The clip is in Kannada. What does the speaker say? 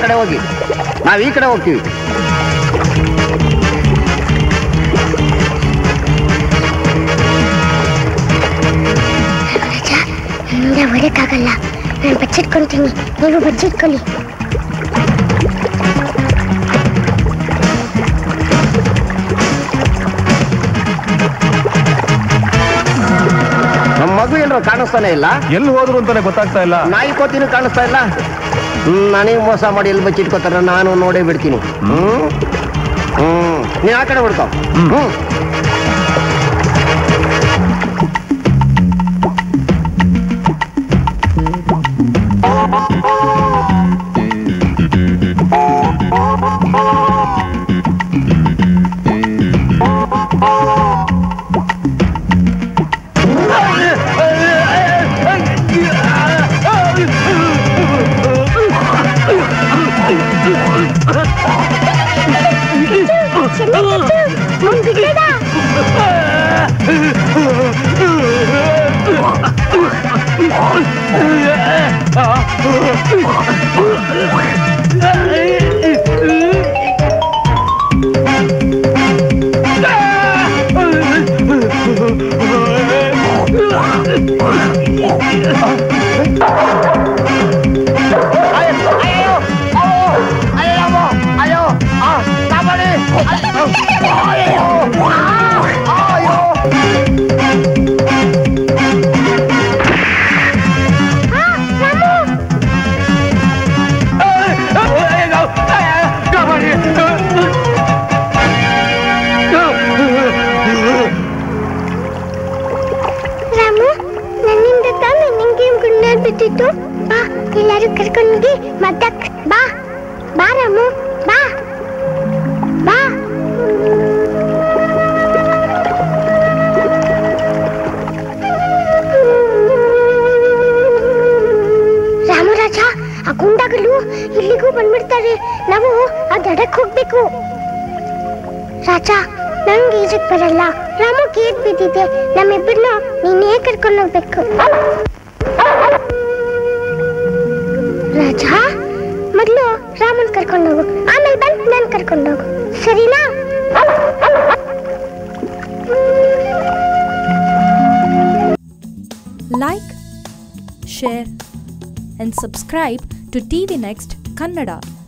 ಕಡೆ ಹೋಗಿ ನಾವ್ ಈ ಕಡೆ ಹೋಗ್ತೀವಿ ರಾಜ ನನ್ನಿಂದ ಹೊರಕ್ಕಾಗಲ್ಲ ನಾನು ಬಚ್ಚಿಟ್ಕೊಂತೀನಿ ನೀವು ಬಚ್ಚಿಟ್ಕೊಳ್ಳಿ ನಮ್ಮ ಮಗು ಎಲ್ಲರೂ ಕಾಣಿಸ್ತಾನೆ ಇಲ್ಲ ಎಲ್ಲಿ ಹೋದ್ರು ಅಂತಾನೆ ಗೊತ್ತಾಗ್ತಾ ಇಲ್ಲ ನಾಯಿ ಕೋತಿನೂ ಕಾಣಿಸ್ತಾ ಇಲ್ಲ ಹ್ಮ್, ನನಗೆ ಮೋಸ ಮಾಡಿ ಎಲ್ಲಿ ಬಚ್ಚಿಟ್ಕೋತಾರ ನಾನು ನೋಡೇ ಬಿಡ್ತೀನಿ ಹ್ಮ್ ಹ್ಮ್ ನೀನ್ ಆ ಕಡೆ ಬಿಡ್ಕೋ ಹ್ಮ್ ರಾಮು ನನ್ನಿಂದ ತಾನೇ ನಿಂಗೆ ಗುಂಡಲ್ಲಿ ಬಿದ್ದಿತ್ತು ಬಾ ಎಲ್ಲರೂ ಕರ್ಕೊಂಡೋಗಿ ಮದ್ದಕ್ ಬಾ ಬಾ ರಾಮು ಬಾ ಬಾ ರಾಮರಾಜ ಆ ಗುಂಡಗಳು ಇಲ್ಲಿಗೂ ಬಂದ್ಬಿಡ್ತಾರೆ ನಾವು ಆ ದಡಕ್ ಹೋಗ್ಬೇಕು ರಾಜ ನಂಗೆ ಈಜಕ್ ಬರಲ್ಲ ರಾಮು ಗೇಟ್ ಬಿದ್ದಿದೆ ನಮ್ಮಿಬ್ಬರನ್ನ ನೀನೇ ಕರ್ಕೊಂಡು ಹೋಗ್ಬೇಕು ರಾಜ ಮೊದಲು ರಾಮನ್ ಕರ್ಕೊಂಡು ಹೋಗು ಆಮೇಲೆ ಬಂದು ನಾನು ಕರ್ಕೊಂಡು ಹೋಗು ಸರಿನಾ Like, share, and subscribe to TV Next Kannada.